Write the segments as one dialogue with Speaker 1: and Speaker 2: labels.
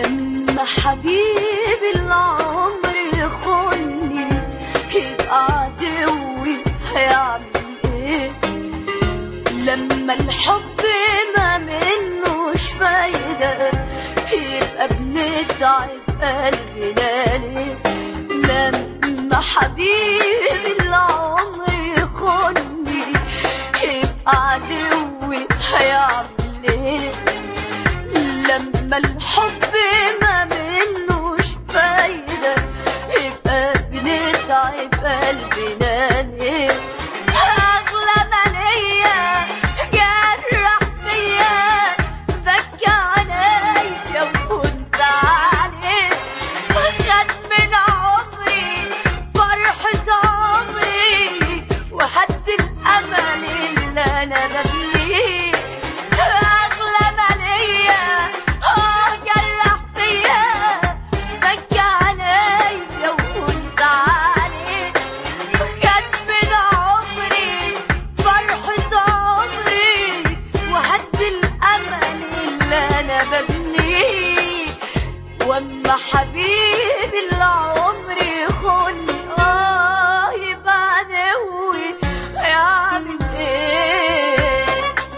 Speaker 1: لما حبيبي العمر يخوني يبقى عدوي هيعمل ايه لما الحب ما منوش فايدة يبقى بنتعب قلبنا ليه لما حبيبي العمر يخوني يبقى عدوي هيعمل ايه لما الحب ما منوش فايدة يبقى بنتعب قلبنا ليه أغلى ما ليا جرح فيا بكى عليا وكنت عليه خد من عمري فرحة عمري وحد الأمل اللي أنا ببنيه أغلى ما ليا آه جرح فيا بكى عليا وكنت عليه خد من عمري فرحة عمري وهد الأمل اللي أنا ببنيه واما حبيبي العمر يخوني اه يبقى عدوي هيعمل ايه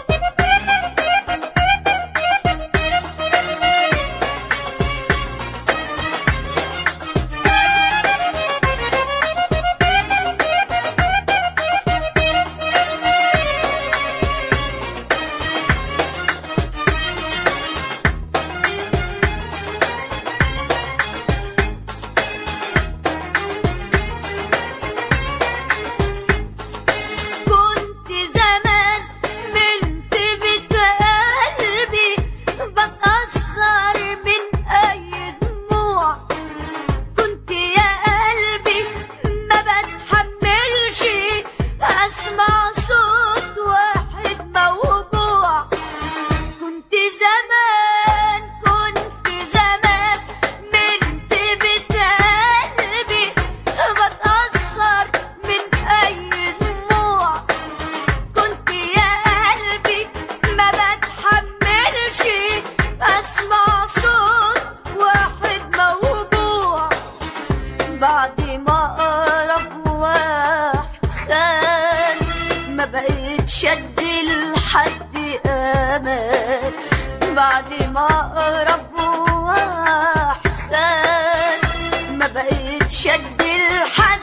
Speaker 1: كنت زمان بنت بيت قلبي بتأثر من أي دموع كنت يا قلبي ما بتحملش أسمع صوت واحد موجوع كنت زمان كنت زمان بنت بيت قلبي بتأثر من أي دموع كنت يا قلبي ما بتحملش أسمع صوت واحد موجوع بعد ما أقرب واحد خان ما بقيت شد لحد أمان بعد ما أقرب واحد خان ما بقيت شد لحد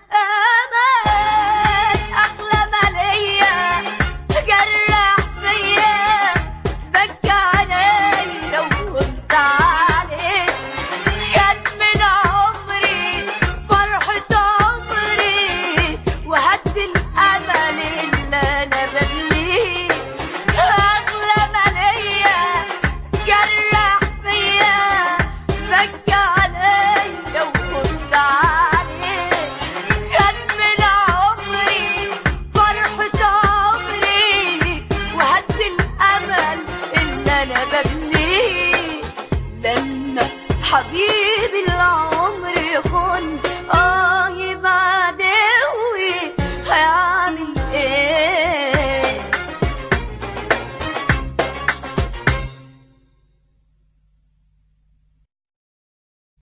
Speaker 1: أمان أغلى ما ليا جرح فيا بكى عليا وكنت عليه خد من عمري فرحة عمري وهد الأمل اللي أنا ببنيه أغلى ما ليا جرح فيا بكى عليا وكنت عليه خد من عمري فرحة عمري وهد الأمل اللي أنا ببنيه لما حبيبي العمر يخون